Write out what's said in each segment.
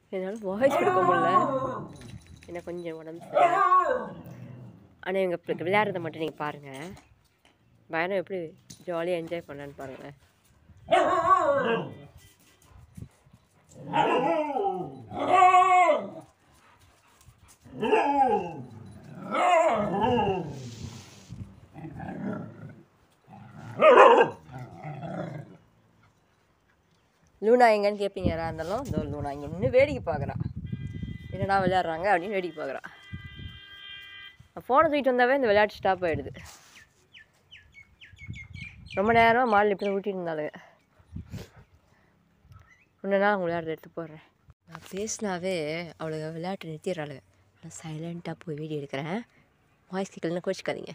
என்னால் வாய்ஸ் கொடுக்க முடியல எனக்கு கொஞ்சம் உடம்பு சரியில்லை ஆனால் இவங்க இப்ப விளையாடுறத மட்டும் நீங்கள் பாருங்கள் பயணம் எப்படி ஜாலியாக என்ஜாய் பண்ணான்னு பாருங்களேன் லூனா எங்கன்னு கேட்பீங்க யாராக இருந்தாலும் இந்த லூனா இங்கே நின்று வேடிக்கை பார்க்குறா என்னடா விளையாடுறாங்க அப்படின்னு வேடிக்கை பார்க்குறா ஃபோனை தூக்கிட்டு வந்தாவே இந்த விளையாட்டு ஸ்டாப் ஆகிடுது ரொம்ப நேரமாக மாடில் இப்படி ஊட்டிட்டு இருந்தாளுங்க இன்னும் நாள் விளையாடுறத எடுத்து போடுறேன் நான் பேசினாவே அவளுங்க விளையாட்டு நிறுத்திடுறாளுங்க நான் சைலண்ட்டாக போய் வீடியோ எடுக்கிறேன் வாய்ஸ் கேட்கலன்னு கோச்சிக்காதீங்க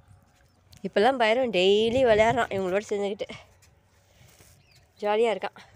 இப்போல்லாம் பைரவன் டெய்லி விளையாடுறான் இவங்களோட சேர்ந்துக்கிட்டு ஜாலியாக இருக்கான்